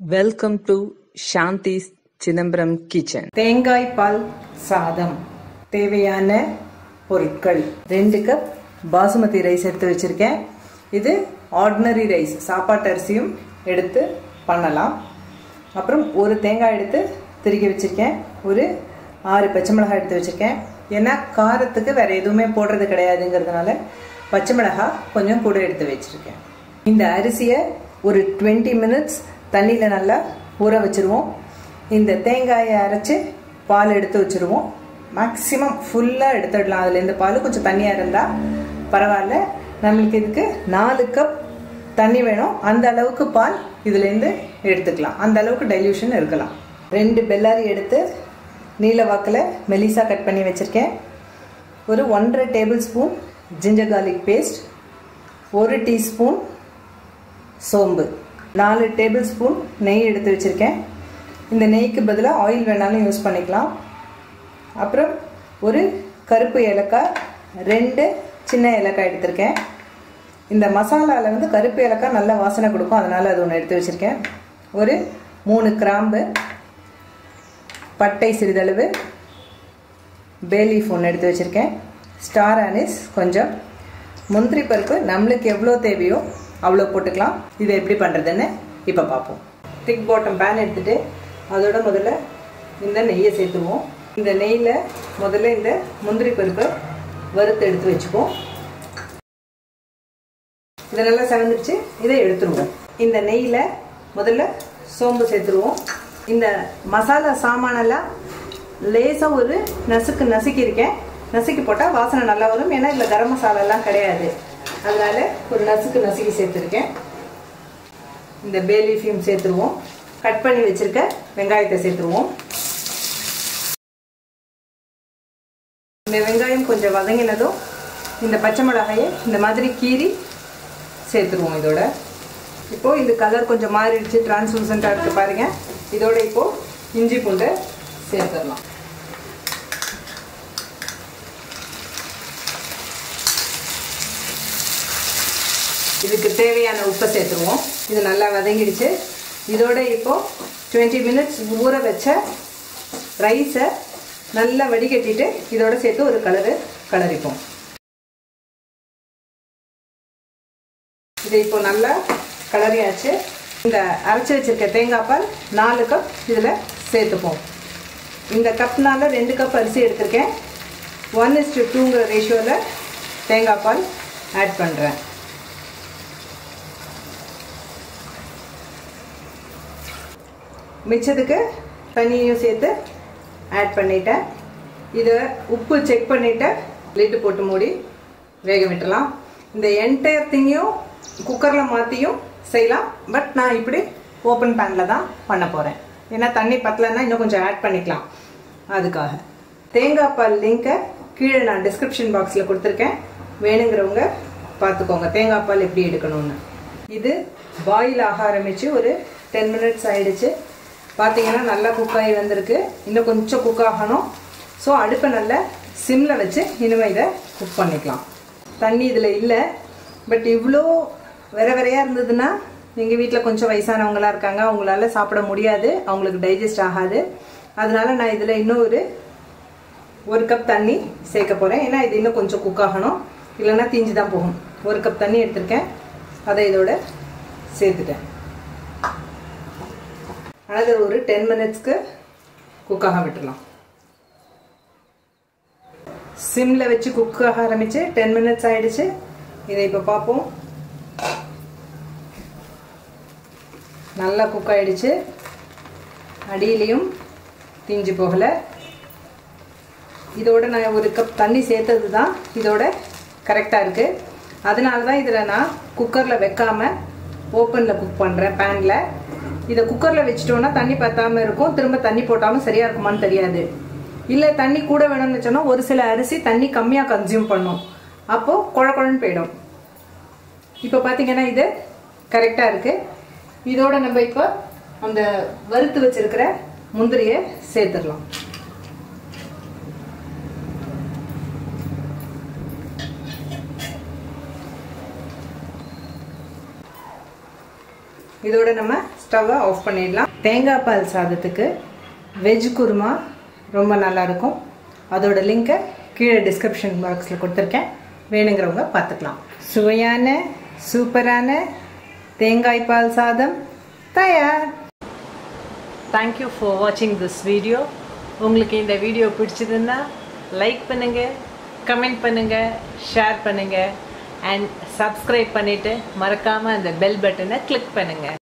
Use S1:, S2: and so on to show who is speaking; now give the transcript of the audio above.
S1: welcome to Shanthi Chidambaram kitchen
S2: தேங்காய் பால் சாதம் தேவையான பொருட்கள் ரெண்டு கப் பாசுமதி ரைஸ் எடுத்து வச்சிருக்கேன் இது ஆர்டினரி ரைஸ் சாப்பாட்டு அரிசியும் எடுத்து பண்ணலாம் அப்புறம் ஒரு தேங்காய் எடுத்து திருகி வச்சிருக்கேன் ஒரு ஆறு பச்சை மிளகாய் எடுத்து வச்சிருக்கேன் ஏன்னா காரத்துக்கு வேற எதுவுமே போடுறது கிடையாதுங்கிறதுனால பச்சை மிளகாய் கொஞ்சம் கூட எடுத்து வச்சிருக்கேன் இந்த அரிசியை ஒரு டுவெண்ட்டி மினிட்ஸ் தண்ணியில் நல்லா ஊற வச்சிருவோம் இந்த தேங்காயை அரைச்சி பால் எடுத்து வச்சிருவோம் மேக்ஸிமம் ஃபுல்லாக எடுத்துடலாம் அதுலேருந்து பால் கொஞ்சம் தண்ணியாக இருந்தால் பரவாயில்ல நம்மளுக்கு இதுக்கு நாலு கப் தண்ணி வேணும் அந்த அளவுக்கு பால் இதுலேருந்து எடுத்துக்கலாம் அந்த அளவுக்கு டைல்யூஷன் இருக்கலாம் ரெண்டு பெல்லாரி எடுத்து நீல வாக்கில் மெலிசா கட் பண்ணி வச்சுருக்கேன் ஒரு ஒன்றரை table spoon ginger garlic paste ஒரு டீஸ்பூன் சோம்பு நாலு டேபிள் ஸ்பூன் நெய் எடுத்து வச்சுருக்கேன் இந்த நெய்க்கு பதிலாக ஆயில் வேணாலும் யூஸ் பண்ணிக்கலாம் அப்புறம் ஒரு கருப்பு ஏலக்காய் ரெண்டு சின்ன ஏலக்காய் எடுத்திருக்கேன் இந்த மசாலாவில் வந்து கருப்பு ஏலக்காய் நல்ல வாசனை கொடுக்கும் அதனால் அது ஒன்று எடுத்து வச்சுருக்கேன் ஒரு மூணு கிராம்பு பட்டை சிறிதளவு பேலீஃப் ஒன்று எடுத்து வச்சுருக்கேன் ஸ்டார் ஆனிஸ் கொஞ்சம் முந்திரி பருப்பு நம்மளுக்கு எவ்வளோ தேவையோ அவ்வளோ போட்டுக்கலாம் இதை எப்படி பண்ணுறதுன்னு இப்போ பார்ப்போம் திக் பாட்டம் பேன் எடுத்துகிட்டு அதோட முதல்ல இந்த நெய்யை சேர்த்துவோம் இந்த நெய்யில் முதல்ல இந்த முந்திரி பருப்பை வறுத்து எடுத்து வச்சுப்போம் இதை நல்லா செவந்துருச்சு இதை எடுத்துருவோம் இந்த நெய்யில் முதல்ல சோம்பு சேர்த்துருவோம் இந்த மசாலா சாமானெல்லாம் லேசாக ஒரு நசுக்கு நசுக்கியிருக்கேன் நசுக்கி போட்டால் வாசனை நல்லா வரும் ஏன்னா இதில் கரம் மசாலாலாம் கிடையாது அதனால ஒரு நசுக்கு நசுக்கி சேர்த்துருக்கேன் இந்த பேலீஃபையும் சேர்த்துருவோம் கட் பண்ணி வச்சிருக்க வெங்காயத்தை சேர்த்துருவோம் இந்த வெங்காயம் கொஞ்சம் வதங்கினதும் இந்த பச்சை மிளகாயை இந்த மாதிரி கீறி சேர்த்துருவோம் இதோட இப்போ இந்த கலர் கொஞ்சம் மாறிடுச்சு டிரான்ஸ்லூசண்டாக இருக்கு பாருங்க இதோட இப்போ இஞ்சி பூண்டை சேர்த்துடலாம் இதுக்கு தேவையான உப்பை சேர்த்துருவோம் இது நல்லா வதங்கிடுச்சு இதோட இப்போ டுவெண்ட்டி மினிட்ஸ் ஊற வச்ச ரைஸை நல்லா வடிகட்டிட்டு இதோட சேர்த்து ஒரு கலரு கலரிப்போம் இது இப்போ நல்லா கலரியாச்சு இந்த அரைச்சி வச்சிருக்க தேங்காய் பால் நாலு கப் இதில் சேர்த்துப்போம் இந்த கப்னால ரெண்டு கப் அரிசி எடுத்திருக்கேன் ஒன் இஸ் டு டூங்கிற ரேஷியோவில் தேங்காய் பால் ஆட் பண்ணுறேன் மிச்சத்துக்கு தண்ணியும் சேர்த்து ஆட் பண்ணிட்டேன் இதை உப்பு செக் பண்ணிவிட்டு லிட்டு போட்டு மூடி வேக விட்டுலாம் இந்த என்டையர் திங்கையும் குக்கரில் மாற்றியும் செய்யலாம் பட் நான் இப்படி ஓப்பன் பேனில் தான் பண்ண போகிறேன் ஏன்னா தண்ணி பத்தலைன்னா இன்னும் கொஞ்சம் ஆட் பண்ணிக்கலாம் அதுக்காக தேங்காய் பால் லிங்கை கீழே நான் டிஸ்கிரிப்ஷன் பாக்ஸில் கொடுத்துருக்கேன் வேணுங்கிறவங்க பார்த்துக்கோங்க தேங்காய் பால் எப்படி எடுக்கணும்னு இது பாயில் ஆக ஆரம்பித்து ஒரு டென் மினிட்ஸ் ஆயிடுச்சு பார்த்தீங்கன்னா நல்லா குக் ஆகி வந்திருக்கு இன்னும் கொஞ்சம் குக் ஆகணும் ஸோ அடுப்பை நல்லா சிம்மில் வச்சு இனிமேல் இதை குக் பண்ணிக்கலாம் தண்ணி இதில் இல்லை பட் இவ்வளோ வெற வெறையாக இருந்ததுன்னா எங்கள் வீட்டில் கொஞ்சம் வயசானவங்களாம் இருக்காங்க அவங்களால சாப்பிட முடியாது அவங்களுக்கு டைஜஸ்ட் ஆகாது அதனால நான் இதில் இன்னும் ஒரு ஒரு கப் தண்ணி சேர்க்க போகிறேன் ஏன்னா இது இன்னும் கொஞ்சம் குக் ஆகணும் இல்லைன்னா தீஞ்சு தான் போகும் ஒரு கப் தண்ணி எடுத்திருக்கேன் அதை இதோட சேர்த்துட்டேன் அனதர் ஒரு டென் மினிட்ஸ்க்கு குக் ஆக விட்டுலாம் சிம்ல வச்சு குக் ஆக ஆரம்பிச்சு டென் மினிட்ஸ் ஆயிடுச்சு இதை இப்போ பார்ப்போம் நல்லா குக் ஆயிடுச்சு அடியிலையும் தீஞ்சு போகலை இதோட நான் ஒரு கப் தண்ணி சேர்த்தது தான் இதோட கரெக்டாக இருக்குது அதனால தான் இதில் நான் குக்கரில் வைக்காமல் ஓப்பனில் குக் பண்ணுறேன் பேனில் இதை குக்கரில் வச்சிட்டோம்னா தண்ணி பத்தாமல் இருக்கும் திரும்ப தண்ணி போட்டாமல் சரியாக இருக்குமான்னு தெரியாது இல்லை தண்ணி கூட வேணும்னு வச்சோன்னா ஒரு சில அரிசி தண்ணி கம்மியாக கன்சியூம் பண்ணும் அப்போது குழ குழன்னு போயிடும் இப்போ பார்த்தீங்கன்னா இது கரெக்டாக இருக்குது இதோட நம்ம இப்போ அந்த வறுத்து வச்சிருக்கிற முந்திரியை சேர்த்துடலாம் இதோட நம்ம ஸ்டவ்வை ஆஃப் பண்ணிடலாம் தேங்காய் பால் சாதத்துக்கு வெஜ் குருமா ரொம்ப நல்லாயிருக்கும் அதோட லிங்கை கீழே டிஸ்கிரிப்ஷன் பாக்ஸில் கொடுத்துருக்கேன் வேணுங்கிறவங்க பார்த்துக்கலாம் சுவையான சூப்பரான தேங்காய் பால் சாதம் தயார் தேங்க்யூ ஃபார் வாட்சிங் திஸ் வீடியோ உங்களுக்கு இந்த வீடியோ பிடிச்சதுன்னா லைக் பண்ணுங்கள் கமெண்ட் பண்ணுங்கள் ஷேர் பண்ணுங்கள் அண்ட் சப்ஸ்கிரைப் பண்ணிவிட்டு மறக்காமல் அந்த பெல் பட்டனை கிளிக் பண்ணுங்கள்